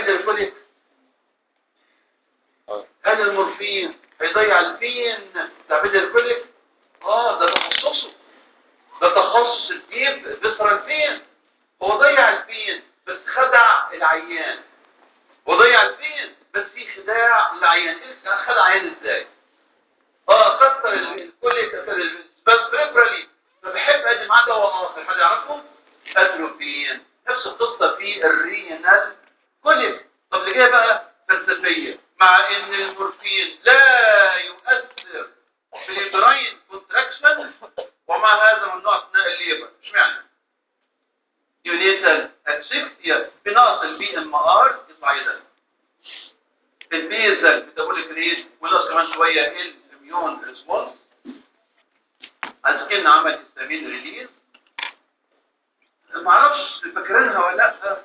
تعبيد الكوليك اه هل المورفين هيضيع البين تعبيد الكوليك اه ده تخصصه ده تخصص الجيب بيصر البين هو ضيع البين بس خدع العيان وضيع البين بس في خداع للعيان إيه خدع عيان ازاي اه كتر ال- الكوليك كتر ال- بس بريفرالي فبحب ادي معاه دواء اخر حد يعرفه اتروبين نفس القصه في الرينال كوليك طب اللي جايه بقى فلسفيه مع ان المورفين لا يؤثر في البراين كونتراكشن ومع هذا ممنوع اثناء الليبر اشمعنى يونيتال اسفكسيا بنقص البي ام ار يطلع يدل البيزل ميتابوليك ريت ونقص كمان شويه الاميون ريسبونس السكن عمل هيستامين ريليز ما اعرفش فاكرينها ولا لا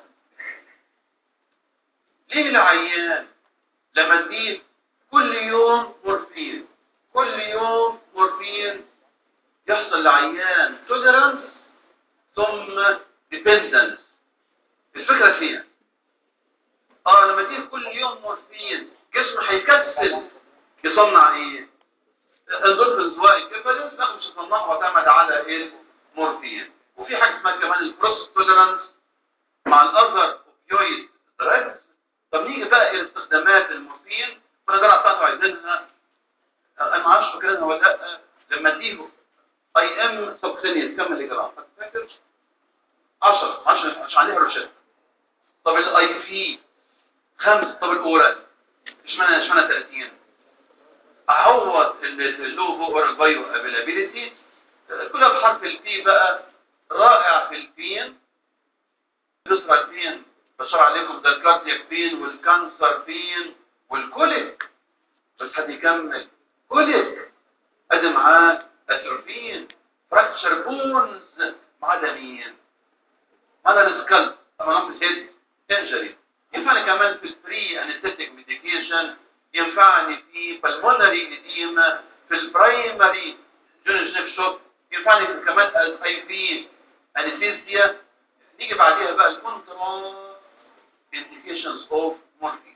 ليه العيان لما تجيب كل يوم مورفين كل يوم مورفين يحصل لعيان توليرانس ثم ديبندنس الفكره فيها اه لما تجيب كل يوم مورفين جسمه هيكسل يصنع ايه اندورفينز وايكيفالنس لا مش هتصنعها واعتمد على المورفين وفي حاجه اسمها كمان الكروس توليرانس مع الاذر اوبيويد دراجز طب نيجي بقى الى استخدامات المورفين كنا جرى بتاعته عايزينها انا ما اعرفش فاكرينها ولا لا لما اديه اي ام سبسيليس كم ملي جرام فاكر 10 10 عشان عليها روشته طب الاي في 5 طب الاورال اشمعنى اشمعنى 30 اعوض اللوفو اورال بايو افيلابيلتي كلها بحرف البي بقى رائع في البين يسرى البين بشر عليكم ده الكاردياك بين والكانسر بين والكوليك بس حد يكمل كوليك ادي معاه اتروفين فراكشر بونز مع ده مين هذا السكال طبعا نقص هيد انجري ينفعني كمان في البري انستيك ميديكيشن ينفعني في بالمونري اديما في البرايمري جونجنيف شوك ينفعني في كمان اي في انستيزيا نيجي بعديها بقى الكونترا indications of morphine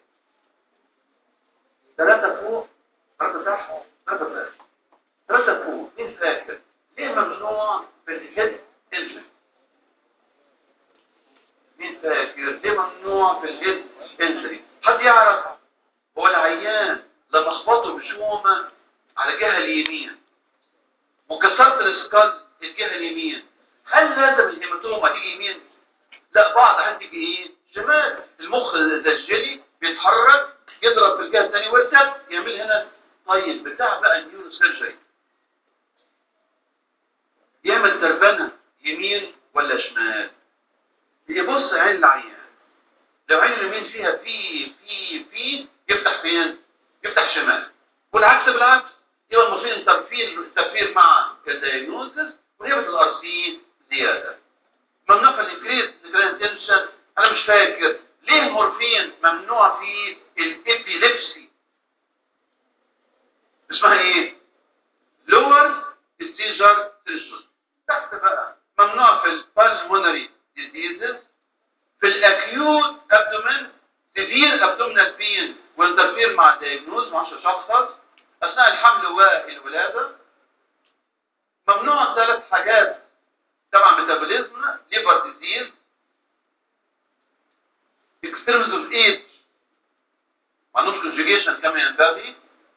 ثلاثة فوق ثلاثة تحت ثلاثة تحت ثلاثة فوق مين فاكر ليه ممنوع في الهيد انجري مين فاكر ليه ممنوع في الهيد انجري حد يعرف هو العيان لما اخبطه بشومة على الجهة اليمين وكسرت الاسكال الجهة اليمين هل لازم الهيماتوما تيجي يمين لا بعض عندك ايه شمال المخ زي الجلي بيتحرك يضرب في الجهة الثانية ويرتد يعمل هنا طيب بتاع بقى النيورو سيرجري يعمل تربنة يمين ولا شمال يبص عين العيان لو عين اليمين فيها في في في يفتح فين يفتح شمال والعكس بالعكس يبقى المفروض الترفير الترفير مع الدايجنوزس ونيبة الار سي زياده ممنوع في الانكريز الجراند تنشن انا مش فاكر ليه المورفين ممنوع في الابيليبسي اسمها ايه لور ستيجر تنشن تحت بقى ممنوع في البالمونري ديزيزز في الاكيوت ابدومين سيفير ابدومينال بين والترفير مع الدايجنوز ما اعرفش اشخص اثناء الحمل والولاده ممنوع ثلاث حاجات تبع ميتابوليزم ليفر ديزيز اكسترمز اوف ايج ما عندوش كونجيجيشن كما ينبغي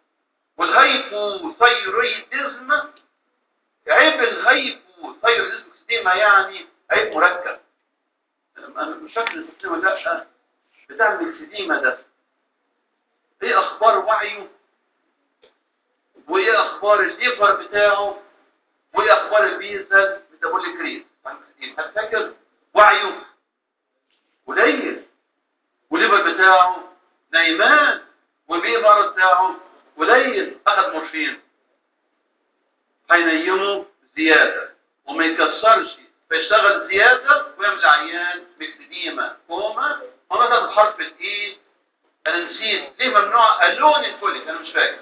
والهايبوثايرويدزم عيب الهايبوثايرويدزم سيستيما يعني عيب مركب انا مش فاكر السيستيما لا بتاع المكسديما ده ايه اخبار وعيه وايه اخبار الليفر بتاعه وايه اخبار البيزل ميتابوليك ريت هتفكر وعيه قليل والليفر بتاعه نايمان والبيبر بتاعه قليل اخذ مورفين هينيمه زياده وما يكسرش فيشتغل زياده ويعمل عيان مكسديما كوما هنا ده حرف الايه انا نسيت ليه ممنوع اللون الفوليك انا مش فاكر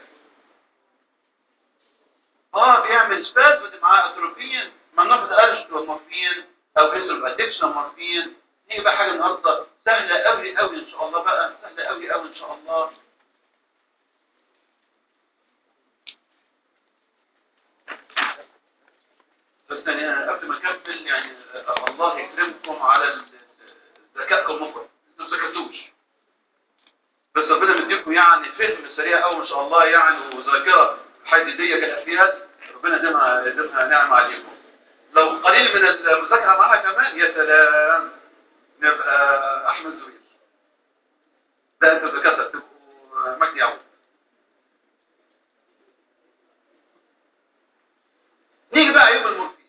اه بيعمل سباز ودي معاه اتروبين ممنوع في الارش والمورفين او هيسترو ادكشن مورفين دي بقى حاجه النهارده سهله قوي قوي ان شاء الله بقى سهله قوي قوي ان شاء الله بس يعني أنا قبل ما اكمل يعني آه، الله يكرمكم على ال- ذكائكم مفرط انتوا ما ذاكرتوش بس ربنا مديكم يعني فهم سريع قوي ما شاء الله يعني وذاكره حديديه كالافياد ربنا يديمها يديمها نعمه عليكم لو قليل من المذاكره معاها كمان يا سلام نبقى احمد زويل ده انتوا دكاتره تبقوا مجدي يعقوب نيجي بقى عيوب المورفين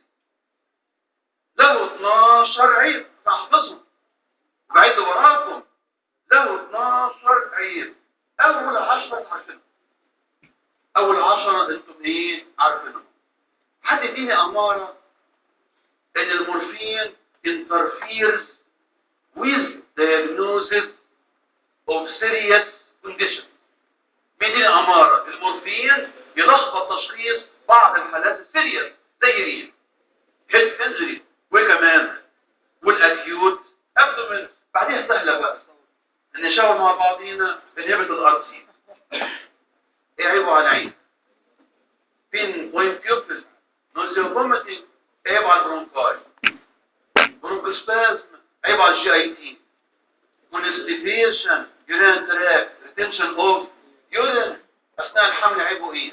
له 12 عيب فاحفظهم بعد وراكم له 12 عيب اول 10 عارفينهم اول 10 انتم ايه عارفينهم حد يديني اماره ان المورفين interferes with diagnosis of serious conditions بيديني اماره المورفين يلخبط تشخيص بعض الحالات السيريس زي ايه هيد انجري وكمان والاكيوت ابدومن بعدين سهله بقى نشاور مع بعضينا بنهبه الار سي ايه عيبه على العين بين بوينت بيوبل نوزيو فوميتنج عيبه على البرونكاي برونكوسبازم عيبه على الجي اي تي كونستيبيشن يورين تراك ريتنشن اوف يورين اثناء الحمل عيبه ايه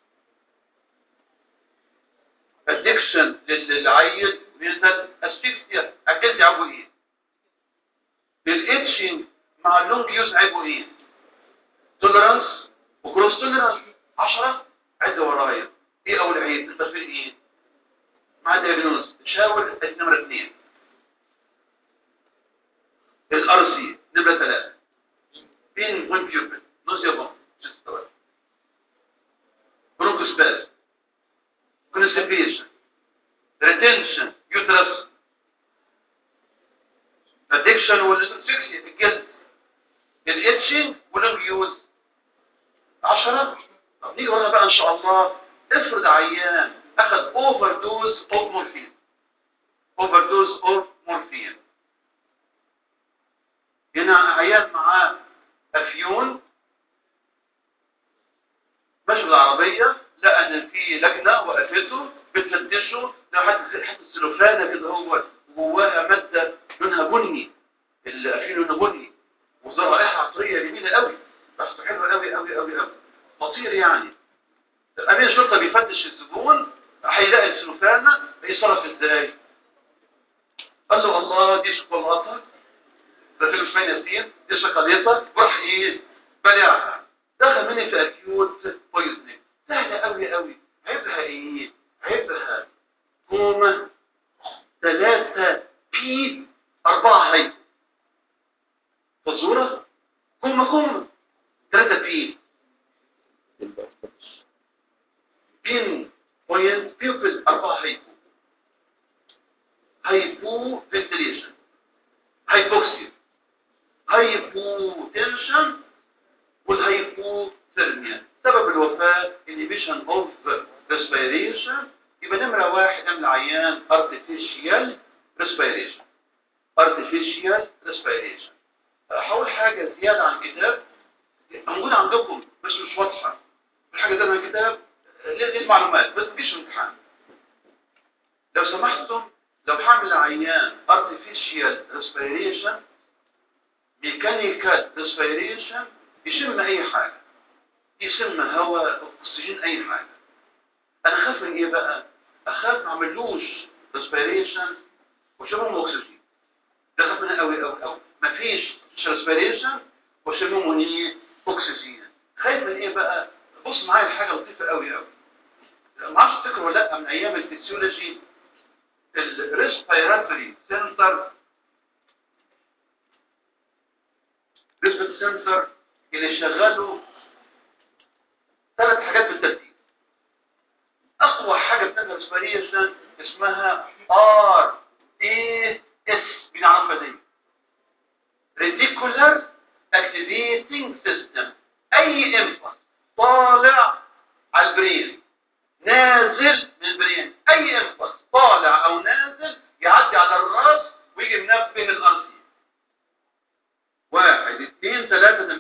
ادكشن للعيل مينتال اسفيكسيا اكلت عيبه ايه الاتشنج مع اللونج يوز عيبه ايه توليرانس وكروس توليرانس 10 عد ورايا ايه اول عيب التفريق ايه مع دياجنوز تشاور نمره 2 الار سي نمره 3 بين وين بيوبل نوزيا بون برونكوسباز constipation retention uterus addiction والاسفكسيا في الجلد الاتشنج واللونج يوز 10 طب نيجي ورا بقى ان شاء الله افرض عيان اخذ اوفر دوز اوف مورفين اوفر دوز اوف مورفين هنا عيان معاه افيون ماشي بالعربيه لقى ان في لجنه وقفته بتفتشه لو حد حته سلوفانه كده هو جواها ماده لونها بني الافيون لونه بني وظهر رائحه عطريه جميله قوي ريحته حلوه قوي قوي قوي قوي خطير يعني امين الشرطه بيفتش الزبون هيلاقي السلوفانه يتصرف ازاي قال له الله دي شوكولاته ده فيلم شويه ياسين دي شوكولاته وراح ايه بلعها دخل مني في اكيوت بويزنينج سهله قوي قوي عيبها ايه عيبها هما ثلاثة بي أربعة هي فزورة كومة كومة ثلاثة بي بين بوينت بيوبل أربعة هيبو هيبو فنتليشن هيبوكسيا هيبو تنشن والهيبوثيرميا سبب الوفاة inhibition of respiration يبقى نمرة واحد نعمل عيان artificial respiration artificial respiration هقول حاجة زيادة عن الكتاب موجودة عندكم بس مش واضحة الحاجة زيادة عن الكتاب ليه معلومات بس مفيش امتحان لو سمحتم لو هعمل عيان artificial respiration mechanical respiration يشم اي حاجة يشم هواء اكسجين اي حاجة انا اخاف من ايه بقى اخاف ما اعملوش respiration وشمهم اكسجين ده اخاف منها قوي قوي قوي مفيش respiration وشمهم ايه اكسجين خايف من ايه بقى بص معايا الحاجة لطيفة قوي قوي ما اعرفش تفكروا ولا لا من ايام الفسيولوجي الريسبيراتوري سنتر ريسبيراتوري سنتر اللي شغاله ثلاث حاجات بالترتيب اقوى حاجه بتعمل ريسبيريشن اسمها ار اي اس بنعرفها دي ريديكولار اكتيفيتنج سيستم اي امبلس طالع على البرين نازل من البرين اي امبلس طالع او نازل يعدي على الراس ويجي منبه الارضي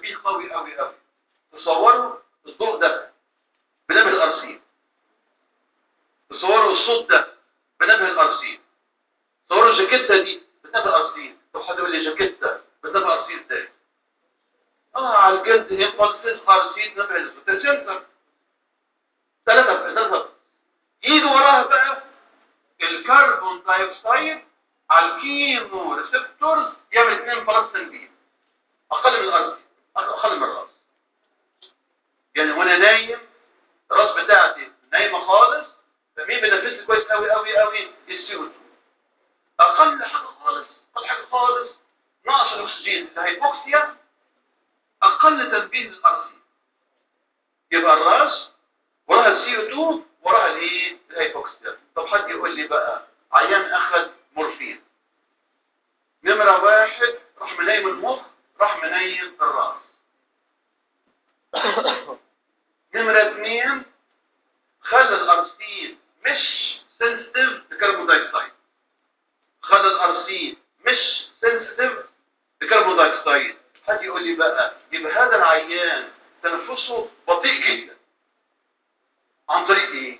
تنبيه قوي قوي قوي تصوروا الضوء ده بنبه الارسين تصوروا الصوت ده بنبه الارسين تصوروا الجاكيته دي بنبه الارسين طب حد يقول لي جاكيته بنبه الارسين ازاي اه على الجلد ينقل في الارسين نبه الفوتوسنتر ثلاثه ثلاثه يجي وراها بقى الكربون دايوكسيد على الكيمو ريسبتورز يعمل 2 بلس تنبيه اقل من الارض اقل من الراس يعني وانا نايم الراس بتاعتي نايمه خالص فمين بينفذ كويس قوي قوي قوي السي اقل حاجه خالص اقل حاجه خالص نقص الاكسجين الهيبوكسيا اقل تنبيه للارض يبقى الراس وراها السي 2 وراها الايه الهيبوكسيا طب حد يقول لي بقى عيان اخذ مورفين نمره واحد راح منيم المخ راح منيم الراس نمره اثنين خلى الارسين مش سنسيتيف لكربون دايوكسيد خلى الارسين مش سنسيتيف لكربون دايوكسيد حد يقول لي بقى يبقى هذا العيان تنفسه بطيء جدا عن طريق ايه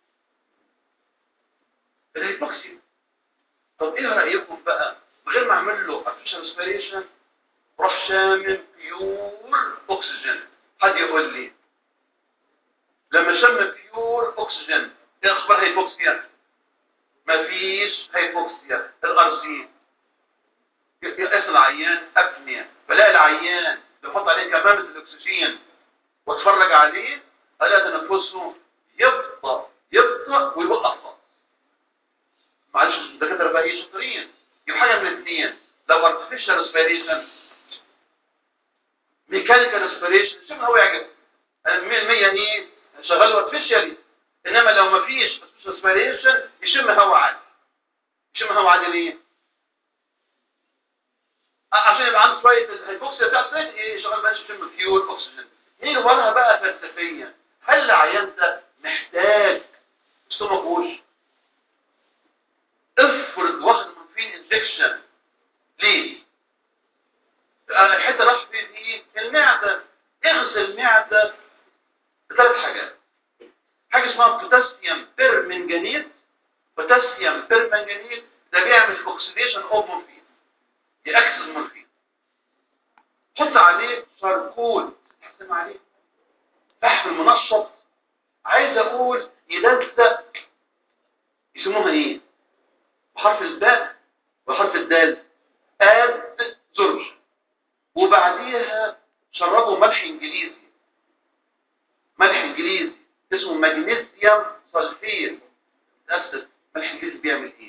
الهيبوكسيا طب ايه رايكم بقى من غير ما اعمل له artificial respiration روح شامم بيور اكسجين حد يقول لي لما شم بيور اكسجين ايه اخبار هيبوكسيا مفيش هيبوكسيا الارسين يقيس العيان ابنيه فلاقي العيان بيحط عليه كمامه الاكسجين واتفرج عليه الاقي تنفسه يبطأ يبطأ ويوقف خالص معلش الدكاتره بقى ايه شاطرين يبقى حاجه من الاثنين لو artificial respiration ميكانيكال respiration شوف هو يعجبك انا 100% ايه شغال artificially انما لو ما فيش artificial respiration يشم هواء عادي يشم هواء عادي ليه عشان يبقى عنده شويه الهيبوكسيا بتاعت ايه شغال ماشي يشم بيور اوكسجين نيجي وراها بقى فلسفيا هل العيان ده محتاج ستومك ووش افرض واخد مورفين انجكشن ليه الحته راح في ايه المعده اغسل المعده بثلاث حاجات حاجه اسمها بوتاسيوم بيرمنجانيت بوتاسيوم بيرمنجانيت ده بيعمل اوكسيديشن اوف مورفين ياكسد المورفين حط عليه شاركول تحسم عليه فحم منشط عايز اقول يلزق يسموها ايه بحرف الباء وحرف الدال اد زرج وبعديها شربوا ملح انجليزي ملح انجليزي اسمه مغنيسيوم سلفيت اسف ملح انجليزي بيعمل ايه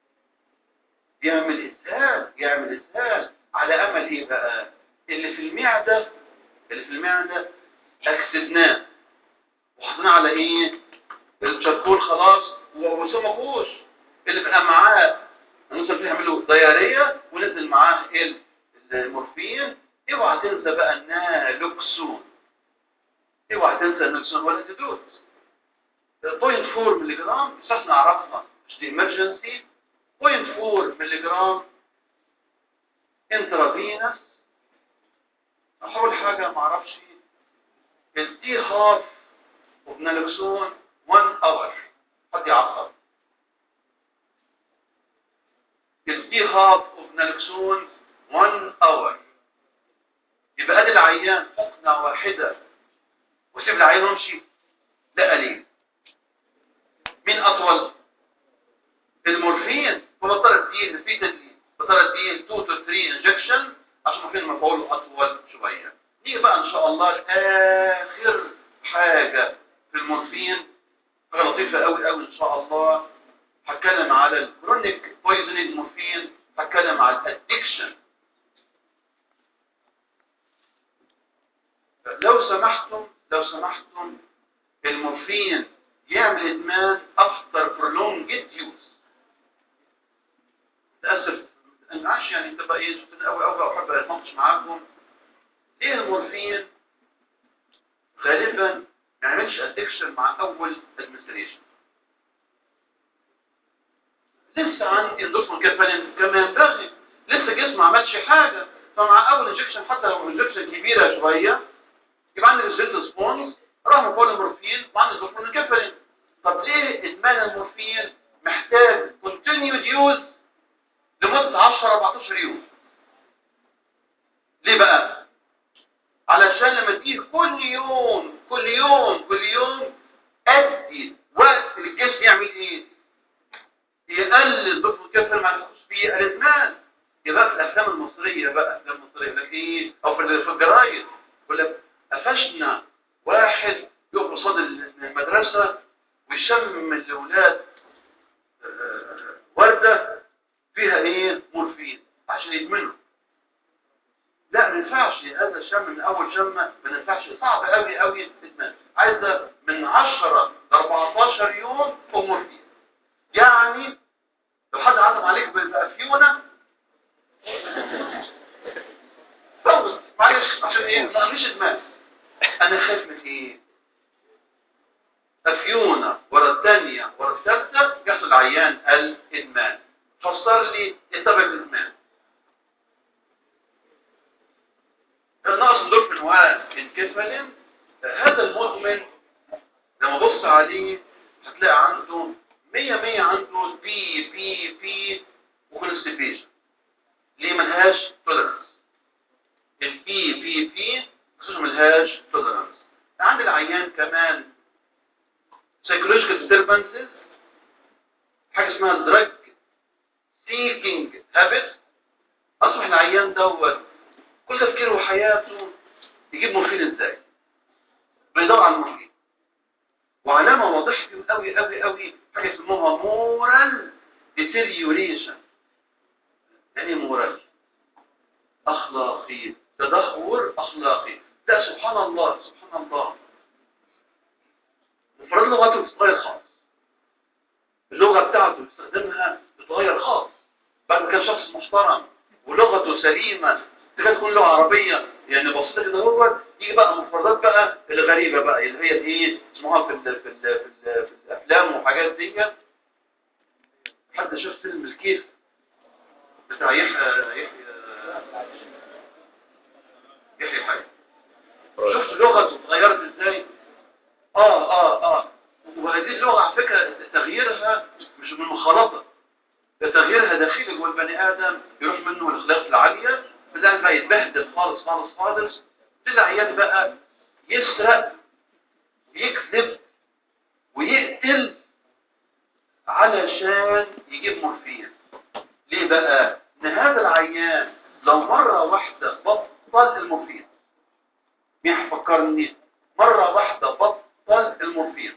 بيعمل اسهال يعمل اسهال على امل ايه بقى اللي في المعده اللي في المعده اكسدناه وحطيناه على ايه الشركول خلاص وسمكوش اللي في الامعاء نوصل فيه يعملوا ضياريه ونزل معاه المورفين اوعى تنسى بقى النالوكسون اوعى تنسى النالوكسون ولا تدوت 0.4 ملي جرام بس احنا عرفنا مش دي emergency 0.4 ملي جرام انترافينس اول حاجه ما اعرفش الدي هاف اوف نالوكسون 1 اور حد يعصب الدي هاف اوف نالوكسون 1 اور يبقى ادي العيان حقنه واحده وسيب العيان يمشي لا قليل مين اطول المورفين فبضطر اديه ريبيتدلي بضطر اديه 2 تو 3 انجكشن عشان مورفين مفعوله اطول شويه نيجي بقى ان شاء الله لاخر حاجه في المورفين حاجه لطيفه قوي قوي ان شاء الله هتكلم على الكرونيك بويزنينج مورفين هتكلم على الادكشن لو سمحتم لو سمحتم المورفين يعمل ادمان افتر prolonged use للاسف انا عايش يعني تبقى ايه شفت قوي قوي واحب اتناقش معاكم ليه المورفين غالبا ما يعملش ادكشن مع اول ادمنستريشن لسه عندي اندوفون كفالين كما ينبغي لسه جسمي ما عملش حاجه فمع اول انجكشن حتى لو انجكشن كبيره شويه يبقى عندي ريزيست ريسبونس رغم فول المورفين وعندي ظروف الكفرين طب ليه ادمان المورفين محتاج continued use لمده 10 14 يوم ليه بقى علشان لما تيجي كل يوم كل يوم كل يوم ادي وقت للجسم يعمل ايه يقلل ضغط الكفر ما نخش فيه الادمان يبقى في الافلام المصريه بقى الافلام المصريه لك ايه او في في الجرايد يقول لك قفشنا واحد يقف قصاد المدرسه ويشم الاولاد آه، ورده فيها ايه مورفين عشان يدمنوا لا ما ينفعش هذا الشم من اول شمه ما ينفعش صعب قوي قوي الادمان عايزه من 10 ل 14 يوم ومورفين يعني لو حد عزم عليك بافيونه فوت معلش عشان ايه ما فيش ادمان انا خايف من ايه افيونه ورا الثانيه ورا الثالثه يحصل عيان الادمان فسر لي ايه سبب الادمان النقص اندورفين وانكفالين هذا المدمن لما بص عليه هتلاقي عنده 100 100 عنده بي بي بي وكونستيبيشن ليه ملهاش توليرانس البي بي بي خصوصا ملهاش توليرانس عند العيان كمان psychological disturbances حاجه اسمها drug seeking habit اصبح العيان دوت كل تفكيره وحياته يجيب مورفين ازاي بيدور على المورفين وعلامه واضحه فيه قوي قوي قوي حاجه يسموها مورال ديتيريوريشن يعني مورال اخلاقي تدهور اخلاقي لا سبحان الله سبحان الله مفرد لغته بتتغير خالص اللغه بتاعته بيستخدمها بتتغير خالص بعد ما كان شخص محترم ولغته سليمه تكاد تكون لغه عربيه يعني بسيطه كده هو يجي بقى مفردات بقى الغريبه بقى اللي هي ايه اسمها في ال في ال في, ال في الافلام وحاجات دي حد شاف فيلم الكيف بتاع يحيى يحيى يحيى حاجه شفت لغته اتغيرت ازاي اه اه اه وهذه اللغه على فكره تغييرها مش من مخالطه ده تغييرها داخلي جوه البني ادم يروح منه الاخلاق العاليه بدأ بقى يتبهدل خالص خالص خالص طلع عيال بقى يسرق يكذب ويقتل علشان يجيب مورفين ليه بقى ان هذا العيان لو مرة واحدة بطل المورفين مين هيفكرني مرة واحدة بطل المورفين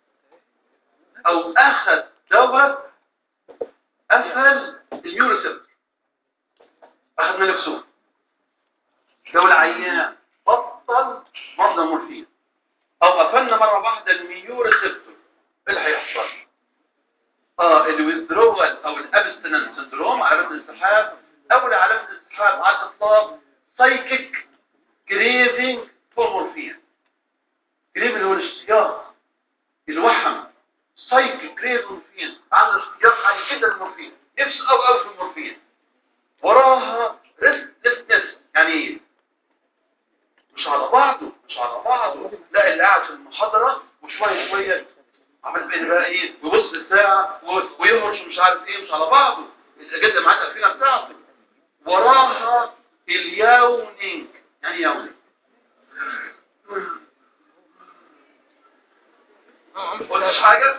او اخذ دواء قفل اليوريسبتر اخذ ملكسون لو العيان بطل مرضى مورفين او قفلنا مرة واحدة الميو ريسبتور ايه اللي هيحصل اه الويزدرول او الابستننت سندروم علامة الانسحاب اول علامة الانسحاب على الاطلاق سايكيك كريفنج فور مورفين كريفنج هو الاشتياق الوحم سايكيك كريفنج مورفين عنده اشتياق عالي جدا للمورفين نفسه قوي قوي في المورفين وراها ريستلسنس يعني ايه مش على بعضه مش على بعضه لا اللي قاعد في المحاضرة وشوية شوية عمل بين بقى ايه ويبص الساعة ويهرش مش عارف ايه مش على بعضه الأجازة معاك الفينة بتاعته وراها الياونينج يعني ايه ياونينج قلتش حاجة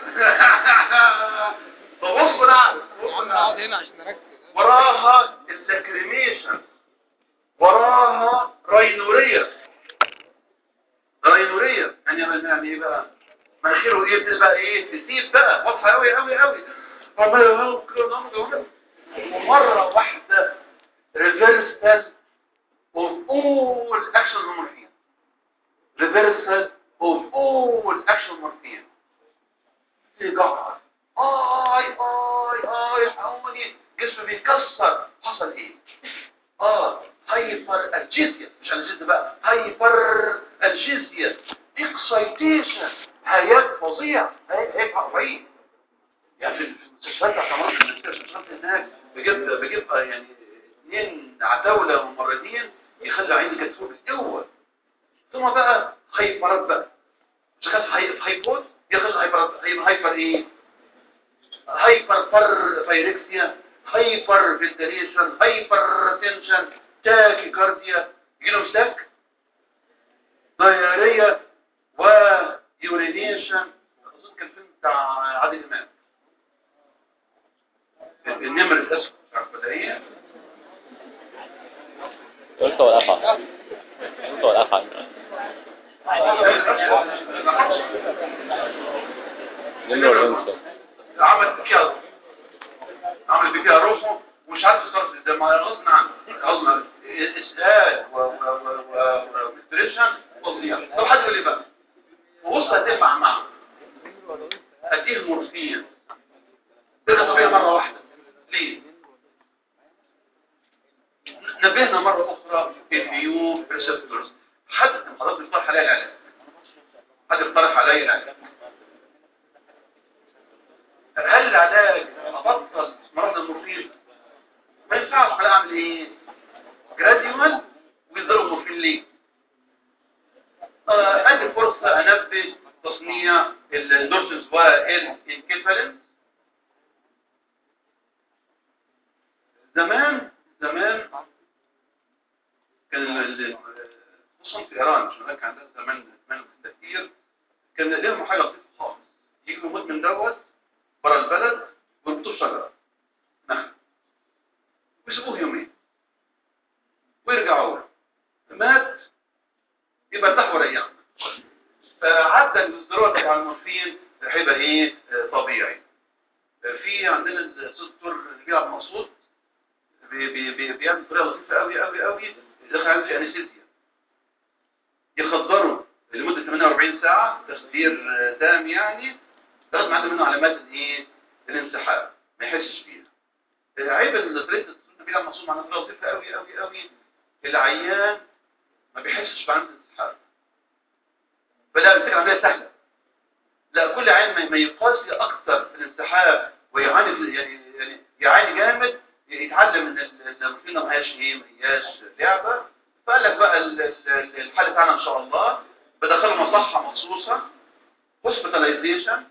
فبصوا نعم بصوا نعم هنا عشان نركز وراها اللاكريميشن وراها راينورية راينورية يعني يعني ايه بقى مناخيره ايه بتبقى ايه تسيب بقى واضحة قوي قوي قوي عمال يهوكر نعمل ومرة واحدة reversal of all action morphine reversal of all action morphine يقعد آي آي آي حاولي جسمه بيتكسر حصل ايه اه هايبر الجيزيا مش الجيزيا بقى هايبر الجيزيا اكسايتيشن هياج فظيع هياج رهيب يعني في المستشفيات بتاعت مصر المستشفيات هناك بجيب بجيب يعني اثنين عتاولة دولة ممرضين يخلوا عيني كتفور بالقوة ثم بقى هايبرات بقى مش خاص هاي هايبوت يخلص هايبر هايبر ايه هايبر فر فايركسيا هايبر فنتريشن هايبر تنشن تاكي كارديا يجيله مساك ضيارية ويورينيشن اظن كان فيلم بتاع عادل امام النمر الاسود بتاع البدرية قلت ولا أفعل قلت ولا أفعل نمر الأنثى عمل فيها عمل فيها روحه ومش عارف يتصرف ازاي ما غصب عنه غصب عنه اسهال و و و و وديبريشن فظيع طب حد يقول لي بقى وبص هتيه مع مع هتيه مورفين كده طبيعي مره واحده ليه؟ نبهنا مرة أخرى النيو ريسبتورز حد من حضرتك يقترح عليا العلاج حد يقترح عليا العلاج هل العلاج أبطل مرض المورفين ما ينفعش على أعمل إيه جراديوال ويضرب المورفين ليه آه، أدي فرصة أنبه تصنيع النورسز والانكفالين زمان زمان كان ال- ال- خصوصا في ايران عشان هناك عندها زمان زمان كتير كان لهم حاجه لطيفه خالص يجوا مدمن دوت بره البلد ويربطوه شجره نخل ويسيبوه يومين ويرجعوا له مات يبقى ارتاح وريح فعدى الزرار بتاع المورفين هيبقى ايه آه، طبيعي آه، في عندنا الدكتور نبيل عبد المقصود بي- بي- بي- بيعمل طريقه لطيفه قوي قوي قوي دخل عليه في انستيزيا يخدره لمده 48 ساعه تخدير آه، تام يعني لغايه ما عنده منه علامات الايه الانسحاب ما يحسش بيها آه، عيب الطريقه النبيل عبد المقصود معناها طريقه لطيفه قوي قوي قوي العيان ما بيحسش بعمل الانسحاب فلا الفكره عمليه سهله لا كل عين ما- ما يقاسي اكثر في الانسحاب ويعاني في- يعني يعني يعاني جامد يتعلم ان ال- ان المورفين ما هياش ايه ما هياش لعبه فقال لك بقى ال- ال- الحل بتاعنا ان شاء الله بدخله مصحه مخصوصه هوسبيتاليزيشن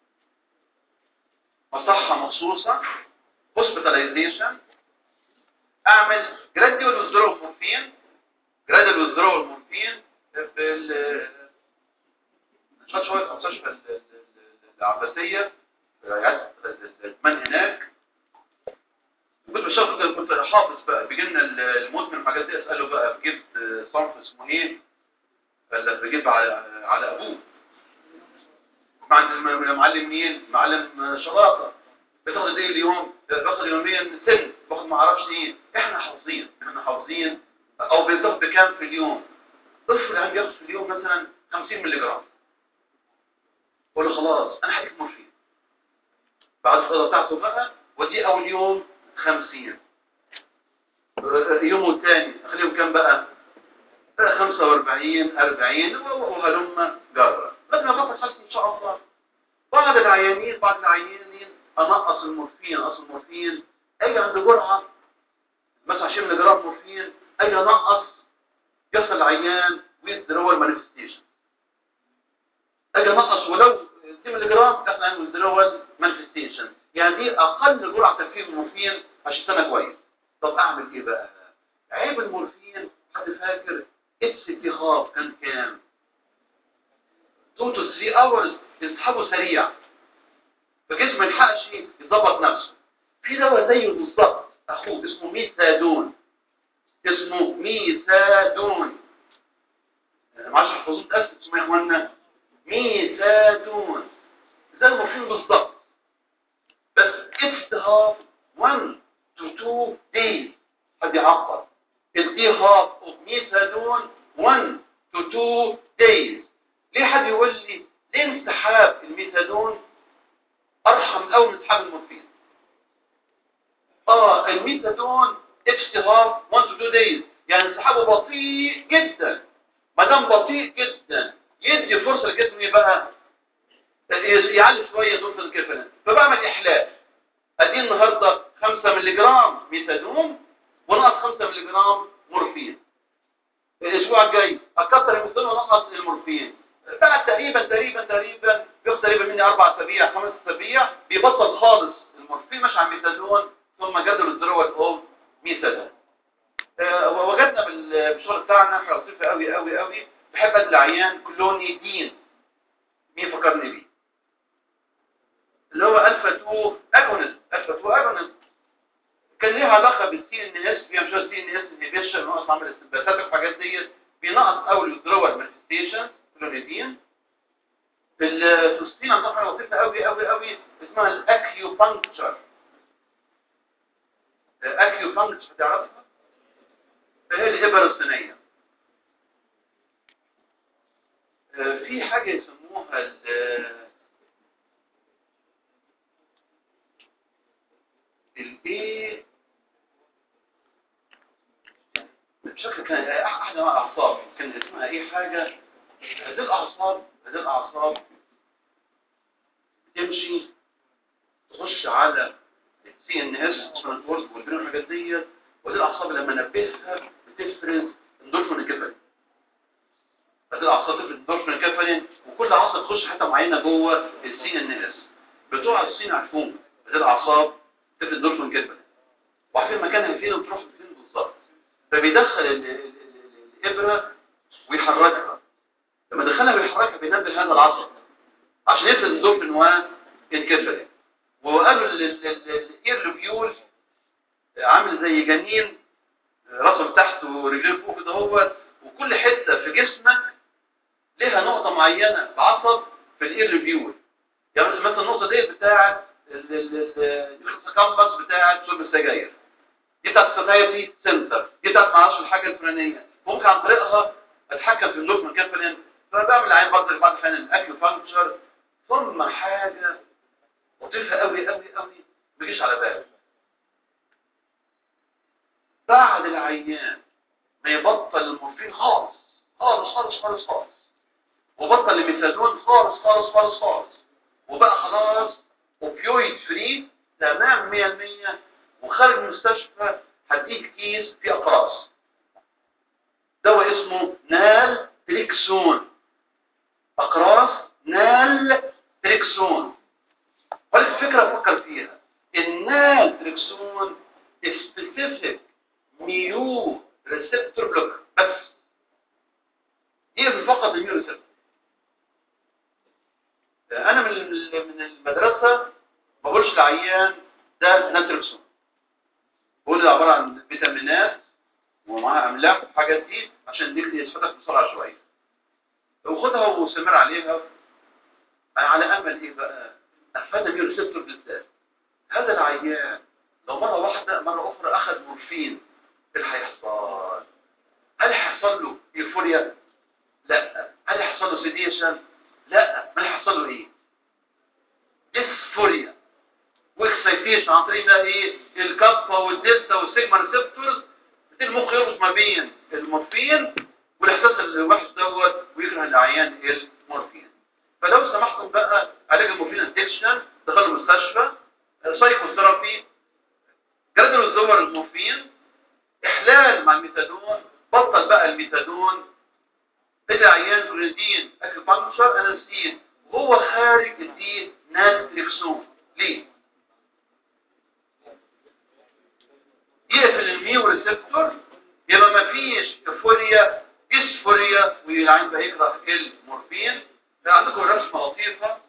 مصحه مخصوصه هوسبيتاليزيشن اعمل جراديوال ويزدرو مورفين جراديوال ويزدرو مورفين في ال- مستشفى شويه مستشفى ال- ال- ال- العباسيه في عيادة الادمان هناك كنت بشتغل كنت حافظ بقى بيجي لنا المدمن الحاجات دي اساله بقى بجيب صنف اسمه ايه قال لك بجيب على على ابوه مع المعلم مين معلم شراطه بتاخد ايه اليوم باخد يوميا سن باخد ما اعرفش ايه احنا حافظين احنا حافظين او بتاخد بكام في اليوم طفل يعني بياخد في اليوم مثلا 50 مللي جرام قول له خلاص انا هديك مورفين بعد الفتره بتاعته بقى ودي اول يوم 50 يوم الثاني اخليهم كام بقى 45 40 وهلم جرة لكن بطل حسن ان شاء الله بعض العيانين بعض العيانين انقص المورفين انقص المورفين اجي عند جرعه مثلا 20 مللي جرام مورفين اجي انقص يصل العيان ويزدرول مانيفستيشن اجي انقص ولو 2 مللي جرام يحصل عن ويزدرول مانيفستيشن يعني دي اقل جرعه تركيب المورفين عشان سنه كويس طب اعمل ايه بقى عيب المورفين حد فاكر اتس اتخاذ كان كام 2 to 3 hours يسحبه سريع فجسمه ما يلحقش يظبط نفسه في دواء زيه بالظبط اخوه اسمه ميثادون اسمه ميثادون ما عادش حفظوه تأسف اسمه يا اخوانا ميثادون زي المورفين بالظبط بس اتس 1 to 2 days حد يعبر الدي هاف اوف ميثادون 1 to 2 days ليه حد يقول لي ليه انسحاب الميثادون ارحم قوي من انسحاب المورفين اه الميثادون اتس هاف 1 to 2 days يعني انسحابه بطيء جدا ما دام بطيء جدا يدي فرصه للجسم ايه بقى يعلي شويه دور الكفن فبعمل احلال ادي النهارده 5 مللي جرام ميثادون ونقص 5 مللي جرام مورفين الاسبوع الجاي اكتر الميثادون ونقص المورفين بعد تقريبا تقريبا تقريبا بياخد تقريبا مني اربع اسابيع خمس اسابيع بيبطل خالص المورفين مش على الميثادون ثم جدول الذروه اوف ميثادون آه، وجدنا بال- بالشغل بتاعنا حاجه لطيفه قوي قوي قوي بحب ادي العيان كلونيدين مين فكرني بيه اللي هو الفا 2 اجونست الفا 2 اجونست كان ليها علاقه بالسي ان اس فيها مش سي ان اس انهبيشن نقص عمل استنباتات والحاجات ديت بينقص اول الدرول مانيفستيشن كلونيدين في ال- في الصين عندهم حاجه لطيفه قوي قوي قوي اسمها الاكيو بانكتشر الاكيو بانكتشر تعرفها فهي الابر الصينيه آه، في حاجه يسموها ال الايه بشكل كان احد انواع الاعصاب كان اسمها ايه حاجه هذه الاعصاب هذه الاعصاب تمشي تخش على السي ان اس سونتورز والبين والحاجات ديت ودي الاعصاب لما نبهها بتفرز اندورفين الكفلي هذه الاعصاب تفرز اندورفين الكفلي وكل عصب تخش حته معينه جوه السي ان اس بتوع الصين عارفون هذه الاعصاب تفرز اندورفين الكفلي وعارفين مكانها فين وتروح فين بالظبط فبيدخل ال- ال- ال- الابره ويحركها لما دخلها بيحركها بينبه هذا العصب عشان يفرز اندورفين والكفلي وقالوا الاير لوبيول عامل زي جنين راسه تحت ورجليه فوق كده هو وكل حته في جسمك لها نقطه معينه بعصب في الاير لوبيول يعني مثلا النقطه دي بتاعه الكامبس بتاعه شرب السجاير دي بتاعت السوسايتي سنتر دي بتاعت معرفش الحاجه الفلانيه ممكن عن طريقها اتحكم في النوت من كفلين فبعمل عين برضه بعض الاحيان الاكل فانكشر ثم حاجه لطيفه قوي قوي قوي ما بيجيش على بالي بعد العيان ما يبطل المورفين خالص خالص خالص خالص خالص وبطل الميثادون خالص خالص خالص خالص وبقى خلاص اوبيويد فري تمام 100% وخارج من المستشفى هديك كيس فيه اقراص دواء اسمه نال تريكسون اقراص نال تريكسون والفكرة فكر فيها النال تريكسون سبيسيفيك ميو ريسبتور بلوك بس هي فقط الميو ريسبتور انا من ال- من المدرسة ما بقولش العيان ده ناتريكسون بقول ده عبارة عن فيتامينات ومعاها املاح والحاجات دي عشان دي يصحتك بسرعة شوية وخدها واستمر عليها على امل ايه بقى افاد ميو ريسبتور بالذات هذا العيان لو مرة واحدة مرة اخرى اخذ مورفين ايه اللي هيحصل هل هيحصل له ايفوريا لا هل هيحصل له سيديشن لا ما هيحصل له ايه ديسفوريا واكسيتيشن عن طريق بقى ايه الكابا والدلتا والسيجما ريسبتورز المخ يربط ما بين المورفين والاحساس الوحش دوت ويكره العيان المورفين فلو سمحتم بقى علاج المورفين ادكشن دخلوا المستشفى سايكوثيرابي جدول الزور المورفين احلال مع الميثادون بطل بقى الميثادون ادي عيان كلودين اكل بانكشر انستين وهو خارج الدين ناتريكسون ليه يقفل الميو ريسبتور يبقى ما فيش افوريا ديسفوريا والعين بقى يكره المورفين ده عندكم رسمه لطيفه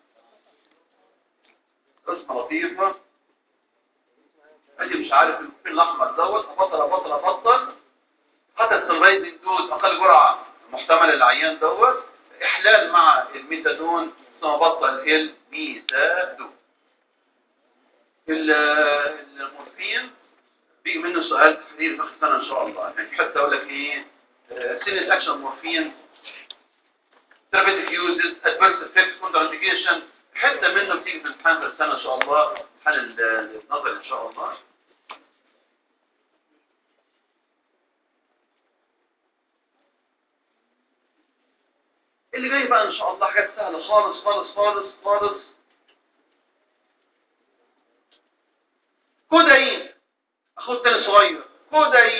رسمه لطيفه ادي مش عارف المورفين الاحمر دوت ابطل ابطل ابطل حتى السنرايزنج دوز اقل جرعه محتمله للعيان دوت احلال مع الميثادون ثم بطل الميثادون ال- المورفين بيجي منه سؤال تحرير في اخر السنه ان شاء الله يعني حتى اقول لك ايه سينس اكشن مورفين ثيرابيتيك يوزز ادفيرس افكت كونتر انديكيشن حته منه بتيجي في امتحان في السنه ان شاء الله امتحان ال- النظري ان شاء الله اللي جاي بقى ان شاء الله حاجات سهله خالص خالص خالص خالص كودايين اخوه تاني صغير كودايين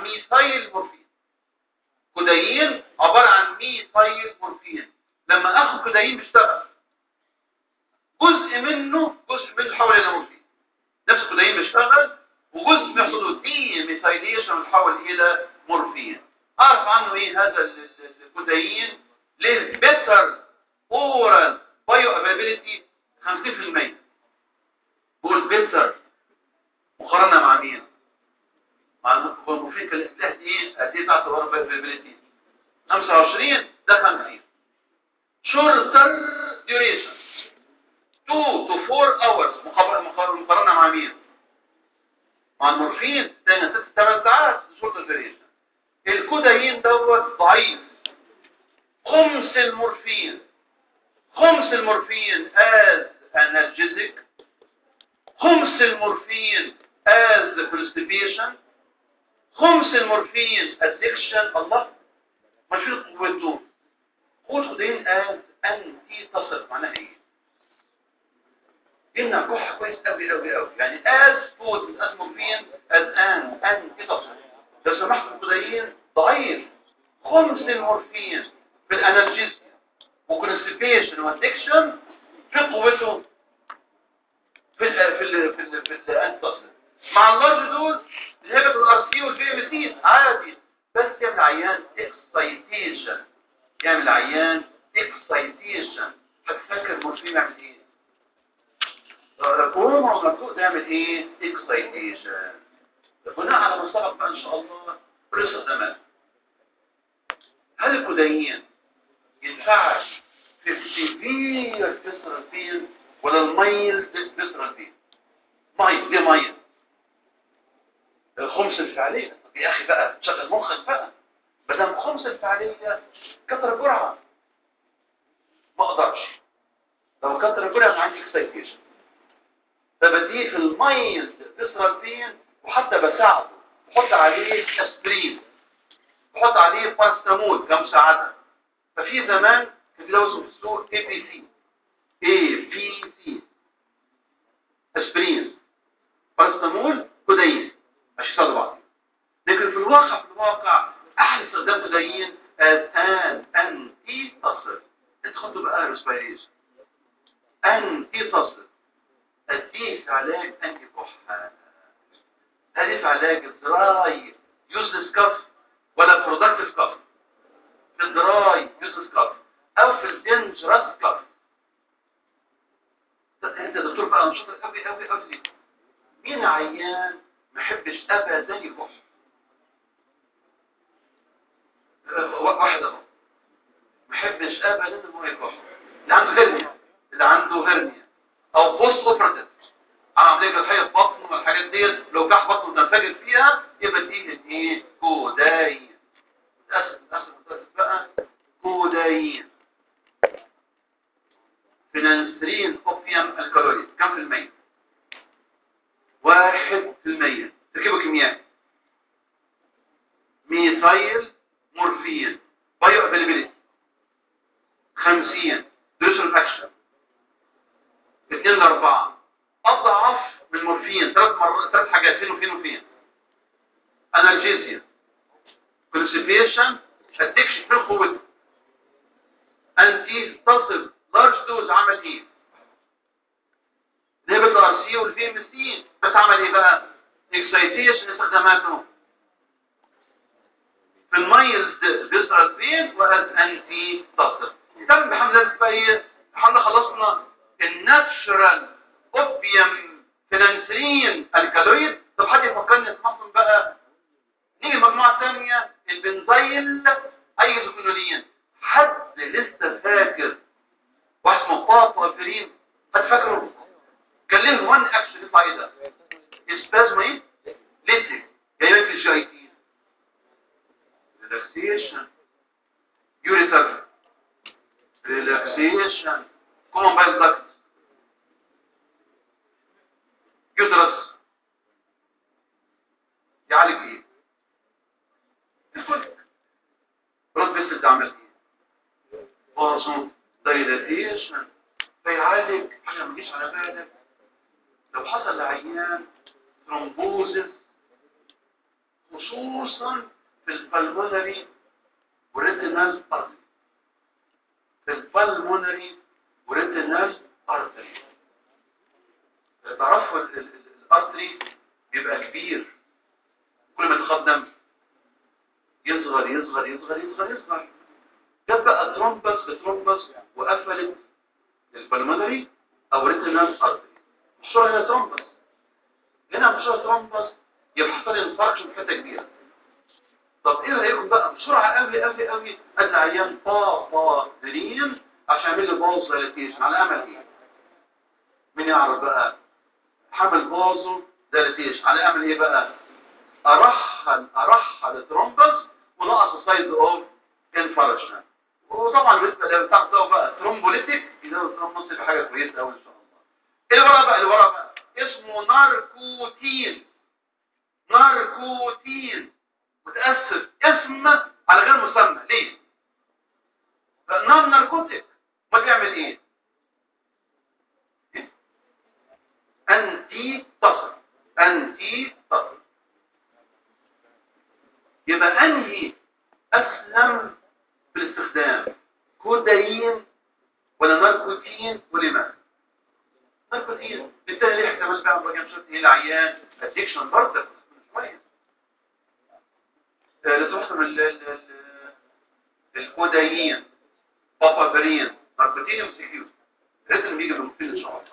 ميثايل مورفين كودايين عبارة عن ميثايل مورفين لما اخد كودايين بيشتغل جزء منه جزء منه يحول الى مورفين نفس الكودايين بيشتغل وجزء بيحصل له دي ميثايليشن ويتحول الى مورفين اعرف عنه ايه هذا ال- ال- الكودايين ليه بيتر اورال بايو افيلابيلتي 50% بقول بيتر مقارنه مع مين مع المورفين كان الاسلاح دي قد ايه بتاعت الاورال بايو افيلابيلتي 25 ده 50 شورتر ديوريشن 2 to 4 hours مقابل- مقارنه مقارنة مع مين مع المورفين تاني 6 8 ساعات شورتر ديوريشن الكودايين دوت ضعيف خمس المورفين خمس المورفين as analgesic خمس المورفين as constipation خمس المورفين addiction الله مش في قوته قوة خدين as anti تصل معناها ايه يمنع كحة كويس قوي قوي قوي يعني as food as morphine as an anti تصل لو سمحت الخدين ضعيف خمس المورفين في الانالجيزيا وكونستيبيشن وادكشن في قوته في ال في ال في ال في الانتصر مع اللارج دول الهبة الار سي والفي ام سي عادي بس يعمل عيان اكسايتيشن يعمل عيان اكسايتيشن هتفكر المورفين يعمل ايه؟ كورونا ومكتوب ده يعمل ايه؟ اكسايتيشن بناء على ما سبق بقى ان شاء الله قصه زمان هل الكودايين ينفعش في السيفير فيسرال بين ولا المايل فيسرال بين مايل ليه مايل الخمس الفعلية طب يا اخي بقى شغل مخك بقى ما دام خمس الفعلية كتر جرعة ما اقدرش لو كتر جرعة ما عندي اكسايتيشن فبديه في المايل فيسرال بين وحتى بساعده بحط عليه اسبرين بحط عليه باستامول كمساعدة ففي زمان كان في دواء اسمه في السوق اي بي سي اي بي سي اسبرين باستامول كودايين عشان يساعدوا بعض لكن في الواقع في الواقع احلى استخدام كودايين as an anti تصل انت خدوا بقى ريسبيريشن انتي تصل اديه في علاج انتي كحة هذه في علاج الدراي يوزلس كف ولا برودكتيف كف في الدراي يوزلس كف او في الدينجرس كف انت يا دكتور بقى نشاط قوي قوي قوي مين عيان ما يحبش ابدا يكح أه، واحد اهو ما يحبش ابدا ان هو يكح اللي عنده هرنيا اللي عنده هرنيا او بوست اوبراتيف عمليه جراحيه في بطنه والحاجات ديت لو كح بطنه تنفجر فيها يبقى دي الايه كوداين للاسف للاسف للاسف بقى كوداين فينانسترين اوبيوم الكالوريز كم في المية واحد في المية تركيبه كيميائي ميثايل مورفين بايو افيلابيلتي خمسين ديوشن اكشن اثنين لاربعة اضعف من مورفين ثلاث مرات ثلاث حاجات فين وفين وفين انالجيزيا كونسيبيشن ادكشن في قوته انتي تصل لارج دوز عمل ايه نيبت الار سي والفي ام سي بس عمل ايه بقى اكسايتيشن استخداماته في المايلد فيسرال بين واز انتي تصل تم بحملة بقى ايه احنا خلصنا الناتشرال اوبيوم فينانسرين الكالويد طب حد يفكرني اسمعهم بقى نيجي المجموعة الثانية البنزيل ايزوكينولين حد لسه فاكر واحد اسمه بابا فرين حد فاكره كان له وان اكشن يطلع ايه ده اسبازم ايه ليتك جايبين في الجي اي تي ريلاكسيشن يوريتر ريلاكسيشن كومن بايل داكت يدرس يعالج ايه الفلك رد بس اللي عمل ايه بازون دايلاتيشن فيعالج حاجه ما تجيش على بالك لو حصل لعيان ثرومبوزس خصوصا في البلمونري وريتينال ارتري في البلمونري وريتينال ارتري تعرفوا ال- ال- ال- الارتري بيبقى كبير كل ما يتقدم يصغر يصغر يصغر يصغر يصغر جاب بقى ترومبس بترومبس وقفلت البلمونري او ريتينال ارتري الشرع هنا ترومبس هنا مشروع ترومبس يبقى حصل انفاركشن في حته كبيره طب ايه رايكم بقى بسرعه قوي قوي قوي ادي عيان طاقه درين عشان يعمل له بوز دايليتيشن على امل ايه مين يعرف بقى حمل بوزو دايليتيشن على امل ايه بقى ارحل ارحل الترومبس ونقص السايز اوف انفاركشن وطبعا بالنسبه لو بتاخده بقى ترومبوليتيك يزود الترومبس يبقى حاجه كويسه قوي ان شاء الله اللي ورا بقى اللي ورا بقى اسمه ناركوتين ناركوتين متأسف اسم على غير مسمى ليه نون ناركوتيك ما بيعمل ايه انتي تصل انتي تصل يبقى انهي اسلم في الاستخدام كودايين ولا ناركوتين ولماذا ناركوتين بالتالي ليه احتمال بقى بقى مشوت ايه العيان ادكشن برضه شويه لتحكم ال ال ال الكودايين بابافرين ناركوتين وسكيوت لازم بيجي بالمفيد ان شاء الله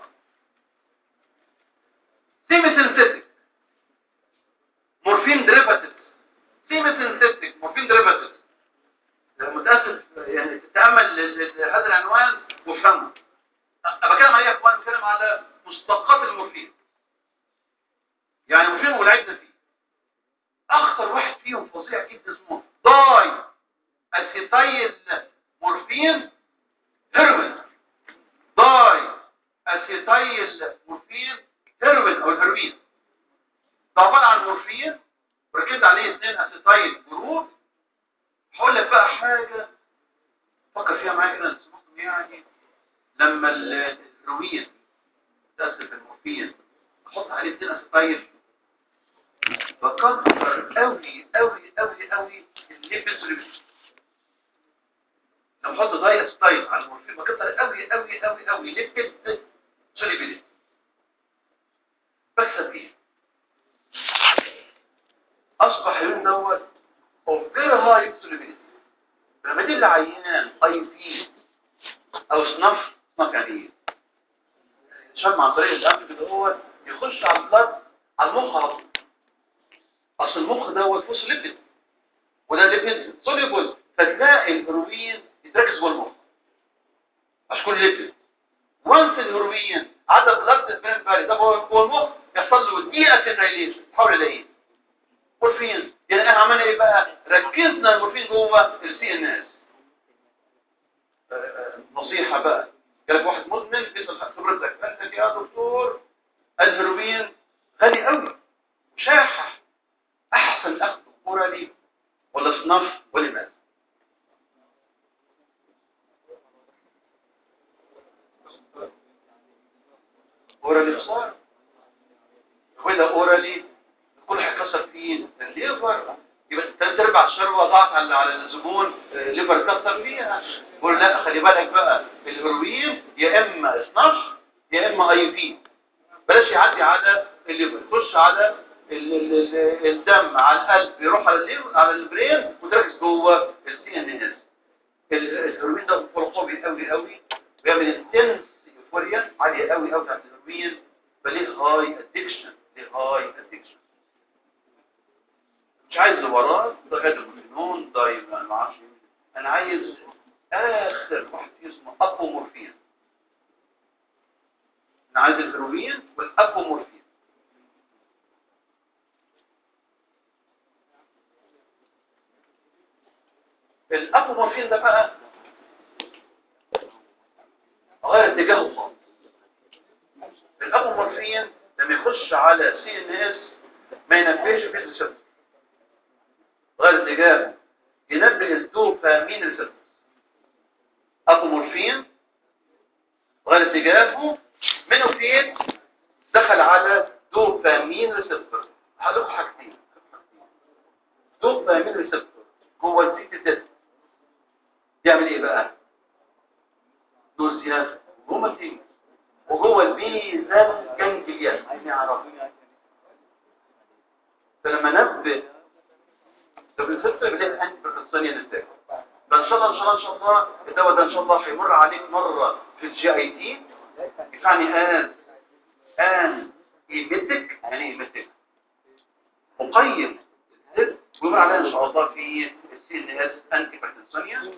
سيمي سينثيتك مورفين ديريفاتيف سيمي سينثيتك مورفين ديريفاتيف متاسف يعني تتامل هذا العنوان وافهمه أنا بتكلم عليه يا اخوان بتكلم على مشتقات المورفين يعني مورفين ولعبنا فيه اخطر واحد فيهم فظيع جدا اسمه داي اسيتايل مورفين هيروين داي اسيتايل مورفين هيروين او الهيروين ده عباره عن مورفين وركبت عليه اثنين اسيتايل جروب هقول لك بقى حاجه فكر فيها معايا كده نسمعكم يعني لما الهيروين تأسف المورفين احط عليه اثنين اسيتايل بكتر قوي قوي قوي قوي الليبس ريفيوز لما احط دايت ستايل على المورفين بكتر قوي قوي قوي قوي ليبس سوليبيليتي بس ايه اصبح اليوم دوت اوف فيري هاي سوليبيليتي لما دي العيان اي في او سنف سنف يعني ايه شم عن طريق الانف كده هو يخش على البلد على المخ على طول اصل المخ دوت فيه ليبيد وده ليبيد سوليبل فتلاقي الهيروين يتركز جوه المخ عشان كل ليبيد وانس الهيروين عدى بلاد برين باري ده جوه المخ يحصل له دي اسيتايليشن تحاول الاقيه مورفين يعني احنا عملنا ايه بقى ركزنا المورفين جوه السي ان اس نصيحه بقى جالك واحد مدمن بيسال خبرتك انت يا دكتور الهيروين غالي قوي شاحح احسن اخذ اورالي ولا صنف ولا ماذا اورالي بصار ولا اورالي كل هيكسر فين الليفر يبقى ثلاث ارباع الشروه ضاعت على على الزبون الليفر كسر فيها يقول لا خلي بالك بقى الهيروين يا اما 12 يا اما اي في بلاش يعدي على الليفر يخش على ال ال ال الدم على القلب يروح على الليفر على البرين وتركز جوه السي ان اس الهيروين ده قوي قوي قوي بيعمل انتنس يوفوريا عاليه قوي قوي بتاعت الهيروين فليه هاي ادكشن ليه هاي ادكشن مش عايز وراه ده غير المجنون ده يبقى ما اعرفش انا عايز اخر واحد فيه اسمه ابومورفين انا عايز الهيروين والابومورفين الابومورفين ده بقى غير اتجاهه خالص الابومورفين لما يخش على سي ان اس ما ينبهش في الريسبتور غير اتجاهه ينبه الدوبامين ريسبتور ابومورفين غير اتجاهه منه فين دخل على دوبامين ريسبتور هقول حاجتين دوبامين ريسبتور جوه السي تي زد يعمل ايه بقى نوزيا ومتين وجوه البيزال جانجليا عايزين يعرفوا فلما نبه ده بالفطر بلاقي انت بخصانية نتاك فان شاء الله ان شاء الله ان شاء الله الدواء ده ان شاء الله هيمر عليك مرة في الجي اي تي يعني ان ان يمتك يعني ايه يمتك مقيم ويمر عليها ان شاء الله في السي ان اس انتي باركنسونيا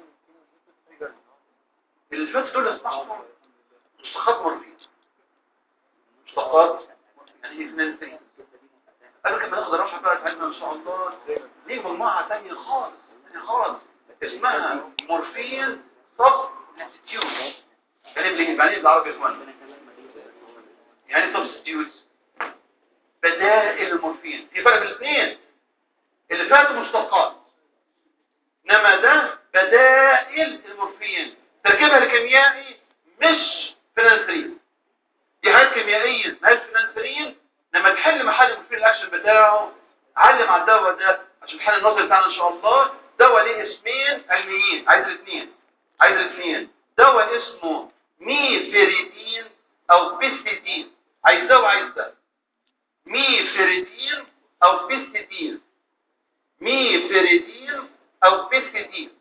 الفات دول اسمعهم مشتقات مورفين مشتقات يعني اثنين ثاني انا كمان ناخد راحه بقى تعلمنا ان شاء الله ليه مجموعه ثانيه خالص ثانيه خالص اسمها مورفين سبستيوت يعني ليه يعني بالعربي يا اخوان يعني سبستيوت بدائل المورفين في فرق بين الاثنين اللي فاتوا مشتقات انما ده بدائل المورفين تركيبها الكيميائي مش فينانسرين دي حاجات كيميائيه مالهاش فينانسرين لما تحل محل المورفين الاكشن بتاعه علم على الدواء ده عشان الحل النظري بتاعنا ان شاء الله دواء ليه اسمين علميين عايز الاثنين عايز الاثنين دواء اسمه ميفيريدين او بيستيدين عايز ده وعايز ده ميفيريدين او بيستيدين ميفيريدين او بيستيدين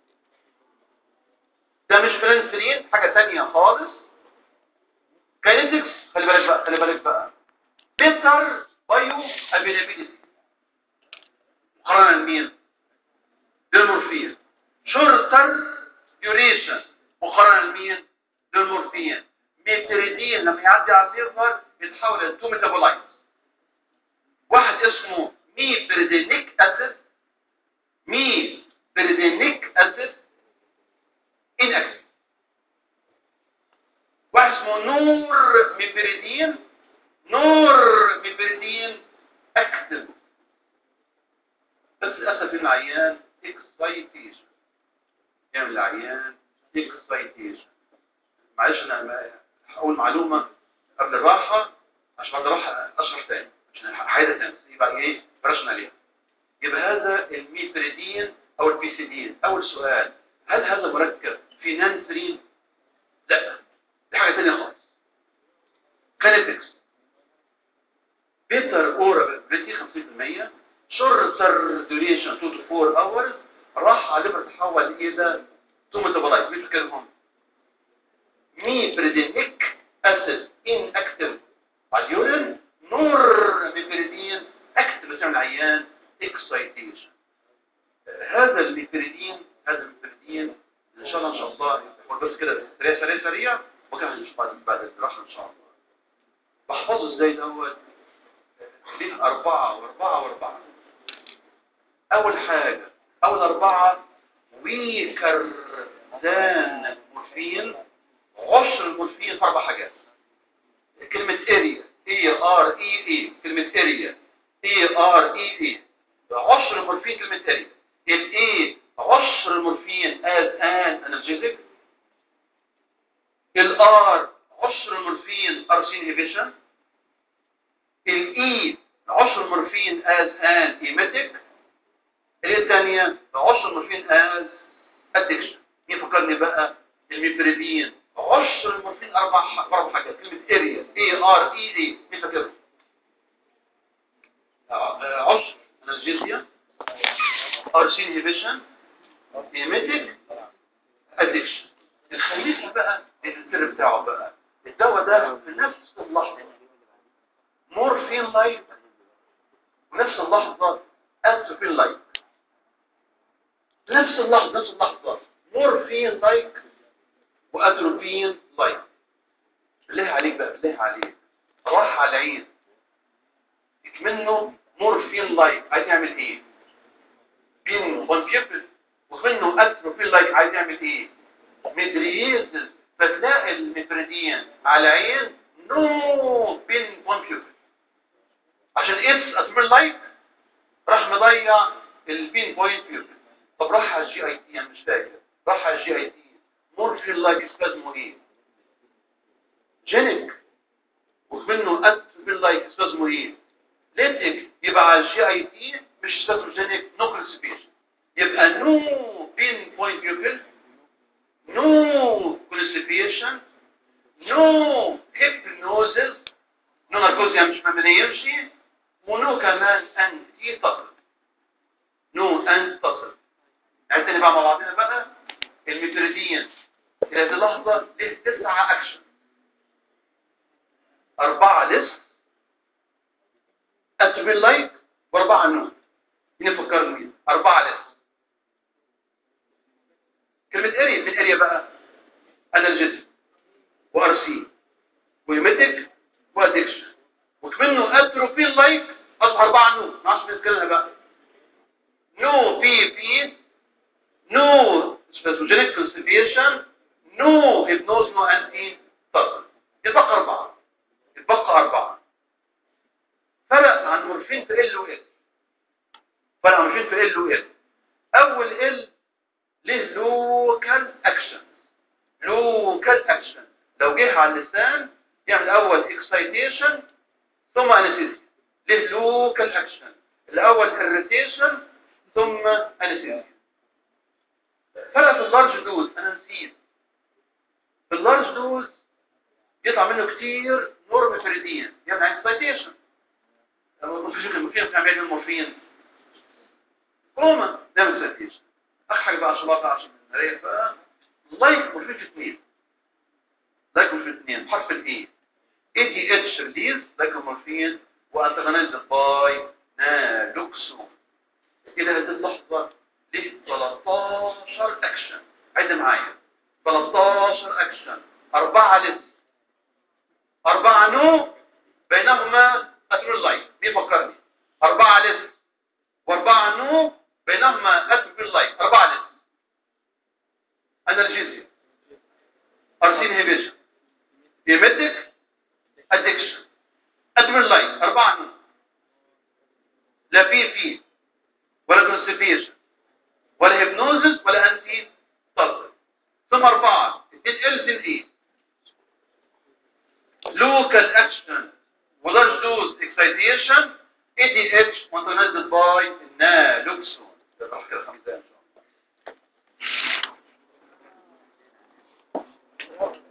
ده مش فلانسرين حاجة تانية خالص كاينتكس خلي بالك بقى خلي بالك بقى بيتر بايو افيلابيلتي مقارنة لمين؟ للمورفين شورتر ديوريشن مقارنة لمين؟ للمورفين ميتريدين لما يعدي على الليفر يتحول الى تو ميتابولايت واحد اسمه ميبريدينيك اسيد ميبريدينيك اسيد inactive واحد اسمه نور ميبريدين نور ميبريدين اكتف بس للاسف العيان اكسايتيشن يعمل العيان اكسايتيشن معلش انا هقول معلومه قبل الراحه عشان بعد الراحه اشرح تاني عشان حاجه تاني يبقى ايه برشنا عليها يبقى هذا الميبريدين او البيسيدين اول سؤال هل هذا مركب في نانسرين لا دي حاجه ثانيه خالص كانتكس بيتر اورا بريتي 50% شورتر دوريشن 2 تو 4 اورز راح على الليفر تحول الى تو ميتابولايت مين فاكرهم ميبريدينيك اسيد ان اكتف على اليورين نور ميبريدين اكتف بتعمل عيان اكسايتيشن هذا الميبريدين هذا الميبريدين ان شاء الله ان شاء الله بس كده سريع سريع سريع وكان نشوف بعد بعد الدراسه ان شاء الله بحفظه ازاي دوت ليه أربعة وأربعة وأربعة أول حاجة أول أربعة ويكر ذان مورفين عشر المورفين في أربع حاجات كلمة اريا اي ار اي اي كلمة اريا اي ار اي اي عشر المورفين كلمة اريا الاي عشر المورفين as an analgesic الار عشر المورفين RC inhibition الاي عشر المورفين as an emetic الثانية عشر المورفين as addiction مين فكرني بقى الميبريدين عشر المورفين اربع اربع حاجات كلمة اريا اي ار اي اي مين فاكرها عشر انالجيزيا RC inhibition ايميتك ادكشن الخليفه بقى السر بتاعه بقى الدواء ده في نفس اللحظه مورفين لايك ونفس اللحظه اتروفين لايك نفس اللحظه نفس اللحظه مورفين لايك واتروفين لايك بالله عليك بقى بالله عليك راح على العين منه مورفين لايك عايز يعمل ايه بين وان بيبل ومنه اتروفين لايك عايز يعمل ايه مدريزز فتلاقي المفردين على عين نو بين وان بيبل عشان اتس اتروفين لايك راح مضيع البين بوينت بيبل طب راح على الجي اي تي انا مش فاكر راح على الجي اي تي مورفين لايك اسمه ايه جينيك ومنه اتروفين لايك اسمه ايه ليتك يبقى على الجي اي تي مش ستاتروجينيك نوكل يبقى نو بين بوينت بيوبل نو كونستيبيشن نو هيبنوزز نو ناركوز يعني مش ما يمشي ونو كمان انتي تصل نو انت تصل يعني تاني بقى مع بعضنا بقى المتردين في هذه اللحظة له تسعة اكشن اربعة لس اتبين لايك واربعة نو مين فكرني مين اربعة لس كلمة اريا في الاريا بقى انالجيزم وارسي ويمتك وادكشن وكمنه اتروفين لايك اصبح اربعة نو ما عادش بنتكلمها بقى نو بي بي نو سبيسوجينيك كونسيبيشن نو هيبنوز نو انتي تصل يتبقى اربعة يتبقى اربعة فرق عن مورفين في ال و ال فرق عن مورفين في ال و ال اول ال له لوكال اكشن لوكال اكشن لو جه على اللسان يعمل اول اكسايتيشن ثم انستيزيا له لوكال اكشن الاول اريتيشن ثم انستيزيا فرق في اللارج دوز انا نسيت في اللارج دوز يطلع منه كتير نورمفريدين يعمل اكسايتيشن مفيش المورفين بتعمل المورفين كوما نعمل اكسايتيشن اخر بقى شباب عشان نريح بقى لايك مورفين في اثنين لايك مورفين في اثنين حرف الاي اي دي اتش ريليز لايك مورفين وانتغنايزد باي نالوكسون الى هذه اللحظه له 13 اكشن عد معايا 13 اكشن أربعة لس أربعة نو بينهما أترول لايت مين فكرني أربعة لس وأربعة نو بينهما أترول لايت أربعة لس أنرجيزيا أرسين هيبيشن ديمتك أدكشن أترول لايت أربعة نو لا في في ولا كونسيبيشن ولا هيبنوزس ولا أنتي تصل ثم أربعة اتنين إلز إيه local action ولاش دوز excitation ADH متنزل باي naloxone ده راح كده خمسة